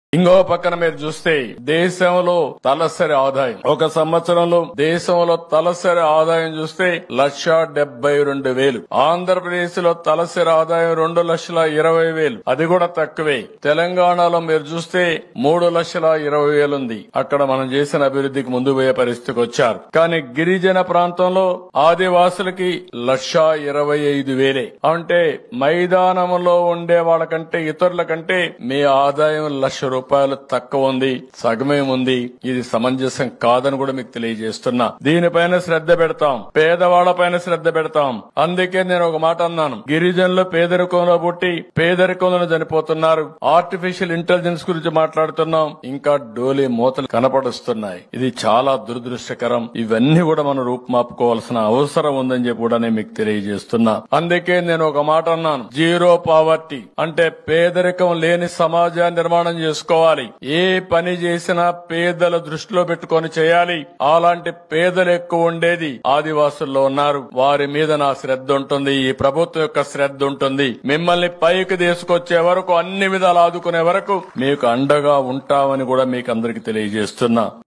ఇంకో పక్కన మీరు చూస్తే దేశంలో తలసరి ఆదాయం ఒక సంవత్సరంలో దేశంలో తలసరి ఆదాయం చూస్తే లక్ష డెబ్బై రెండు వేలు ఆంధ్రప్రదేశ్ లో తలసరి ఆదాయం రెండు లక్షల ఇరవై వేలు అది కూడా తక్కువే తెలంగాణలో మీరు చూస్తే మూడు లక్షల ఇరవై వేలు ఉంది అక్కడ మనం చేసిన అభివృద్ధికి ముందు పోయే పరిస్థితికి వచ్చారు కానీ గిరిజన ప్రాంతంలో ఆదివాసులకి లక్ష ఇరవై ఐదు వేలే అంటే మైదానంలో ఉండే వాళ్ళకంటే ఇతరుల కంటే మీ ఆదాయం లక్ష రూపాయలు తక్కువ ఉంది సగమే ఉంది ఇది సమంజసం కాదని కూడా మీకు తెలియజేస్తున్నా దీనిపైన శ్రద్ధ పెడతాం పేదవాళ్ల పైన శ్రద్ధ పెడతాం అందుకే నేను ఒక మాట అన్నాను గిరిజనులు పేదరికంలో పుట్టి పేదరికంలో చనిపోతున్నారు ఆర్టిఫిషియల్ ఇంటెలిజెన్స్ గురించి మాట్లాడుతున్నాం ఇంకా డోలీ మూతలు కనపడుస్తున్నాయి ఇది చాలా దురదృష్టకరం ఇవన్నీ కూడా మనం రూపుమాపుకోవాల్సిన అవసరం ఉందని చెప్పి కూడా నేను మీకు తెలియజేస్తున్నా అందుకే నేను ఒక మాట అన్నాను జీరో పావర్టీ అంటే పేదరికం లేని సమాజాన్ని నిర్మాణం చేసుకోవాలి ఏ పని చేసినా పేదల దృష్టిలో పెట్టుకొని చేయాలి అలాంటి పేదలు ఎక్కువ ఉండేది ఆదివాసుల్లో ఉన్నారు వారి మీద నా శ్రద్ధ ఉంటుంది ఈ ప్రభుత్వం యొక్క శ్రద్ధ ఉంటుంది మిమ్మల్ని పైకి తీసుకొచ్చే వరకు అన్ని విధాలు ఆదుకునే వరకు మీకు అండగా ఉంటామని కూడా మీకు అందరికి తెలియజేస్తున్నా